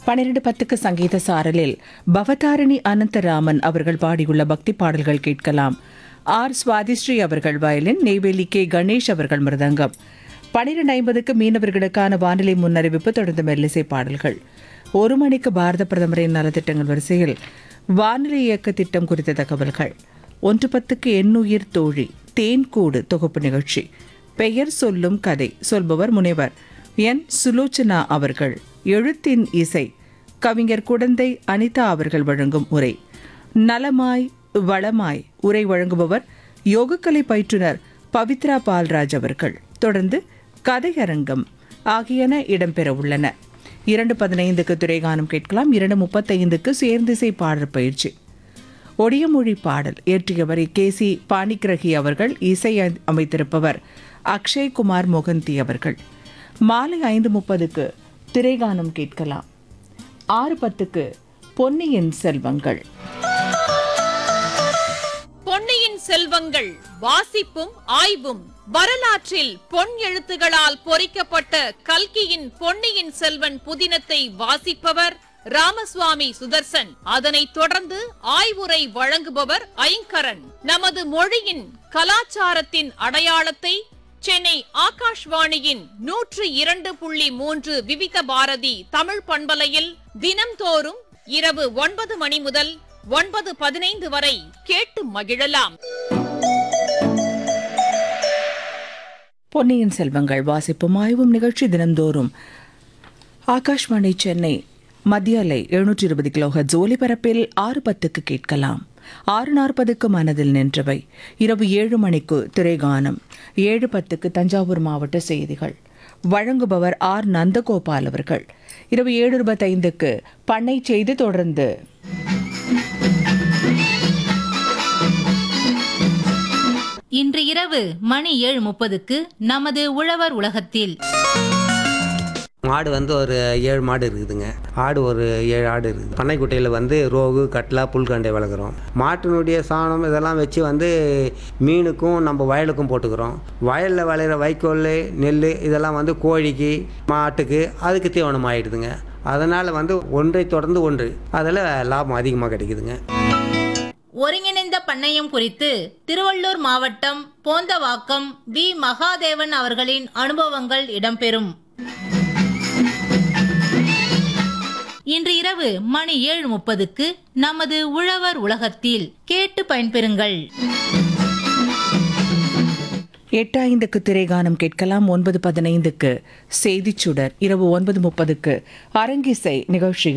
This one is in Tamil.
பன்னிரண்டு பத்துக்கு சங்கீத சாரலில் பவதாரணி அனந்தராமன் அவர்கள் பாடியுள்ள பக்தி பாடல்கள் கேட்கலாம் ஆர் சுவாதிஸ்ரீ அவர்கள் வயலின் நெய்வேலி கே கணேஷ் அவர்கள் மிருதங்கம் பனிரெண்டு ஐம்பதுக்கு மீனவர்களுக்கான வானிலை முன்னறிவிப்பு தொடர்ந்து மெல்லிசை பாடல்கள் ஒரு மணிக்கு பாரத பிரதமரின் நலத்திட்டங்கள் வரிசையில் வானிலை இயக்க திட்டம் குறித்த தகவல்கள் ஒன்று பத்துக்கு எண்ணுயிர் தோழி தேன்கூடு தொகுப்பு நிகழ்ச்சி பெயர் சொல்லும் கதை சொல்பவர் முனைவர் என் சுலோச்சனா அவர்கள் எழுத்தின் இசை கவிஞர் குடந்தை அனிதா அவர்கள் வழங்கும் உரை நலமாய் வளமாய் உரை வழங்குபவர் யோகக்கலை பயிற்றுனர் பவித்ரா பால்ராஜ் அவர்கள் தொடர்ந்து கதையரங்கம் ஆகியன இடம்பெற உள்ளன இரண்டு பதினைந்துக்கு துறைகானம் கேட்கலாம் இரண்டு முப்பத்தைந்துக்கு சேர்ந்திசை பாடற் பயிற்சி ஒடியமொழி பாடல் இயற்றியவர் கே சி பாணிக்கிரகி அவர்கள் இசை அ- அமைத்திருப்பவர் அக்ஷய் குமார் மொகந்தி அவர்கள் மாலை ஐந்து முப்பதுக்கு திரைகானம் கேட்கலாம் ஆறு பத்துக்கு பொன்னியின் செல்வங்கள் பொன்னியின் செல்வங்கள் வாசிப்பும் ஆய்வும் வரலாற்றில் பொன் எழுத்துகளால் பொறிக்கப்பட்ட கல்கியின் பொன்னியின் செல்வன் புதினத்தை வாசிப்பவர் ராமசுவாமி சுதர்சன் அதனைத் தொடர்ந்து ஆய்வுரை வழங்குபவர் ஐங்கரன் நமது மொழியின் கலாச்சாரத்தின் அடையாளத்தை சென்னை ஆகாஷ்வாணியின் நூற்று இரண்டு புள்ளி மூன்று விவித பாரதி தமிழ் பண்பலையில் தினம்தோறும் இரவு ஒன்பது மணி முதல் ஒன்பது பதினைந்து வரை கேட்டு மகிழலாம் பொன்னியின் செல்வங்கள் வாசிப்பும் ஆய்வும் நிகழ்ச்சி தினந்தோறும் ஆகாஷ்வாணி சென்னை மத்திய அலை எழுநூற்றி இருபது கிலோஹர்ட்ஸ் ஒலிபரப்பில் ஆறு பத்துக்கு கேட்கலாம் ஆறு நாற்பதுக்கு மனதில் நின்றவை இரவு ஏழு மணிக்கு திரைகானம் ஏழு பத்துக்கு தஞ்சாவூர் மாவட்ட செய்திகள் வழங்குபவர் ஆர் நந்தகோபால் அவர்கள் இரவு ஏழு இருபத்தைந்துக்கு பண்ணை செய்து தொடர்ந்து இன்று இரவு மணி ஏழு முப்பதுக்கு நமது உழவர் உலகத்தில் மாடு வந்து ஒரு ஏழு மாடு இருக்குதுங்க ஆடு ஒரு ஏழு ஆடு இருக்குது பண்ணைக்குட்டையில் வந்து ரோகு கட்லா புல்கண்டை வளர்க்குறோம் மாட்டினுடைய சாணம் இதெல்லாம் வச்சு வந்து மீனுக்கும் நம்ம வயலுக்கும் போட்டுக்கிறோம் வயலில் விளையிற வைக்கோல் நெல் இதெல்லாம் வந்து கோழிக்கு மாட்டுக்கு அதுக்கு தீவனம் ஆயிடுதுங்க அதனால் வந்து ஒன்றை தொடர்ந்து ஒன்று அதில் லாபம் அதிகமாக கிடைக்குதுங்க ஒருங்கிணைந்த பண்ணையம் குறித்து திருவள்ளூர் மாவட்டம் போந்தவாக்கம் வி மகாதேவன் அவர்களின் அனுபவங்கள் இடம்பெறும் இன்று இரவு மணி ஏழு முப்பதுக்கு நமது உழவர் உலகத்தில் கேட்டு பயன்பெறுங்கள் எட்டு ஐந்துக்கு திரைகானம் கேட்கலாம் ஒன்பது பதினைந்துக்கு செய்திச் சுடர் இரவு ஒன்பது முப்பதுக்கு அரங்கிசை நிகழ்ச்சியில்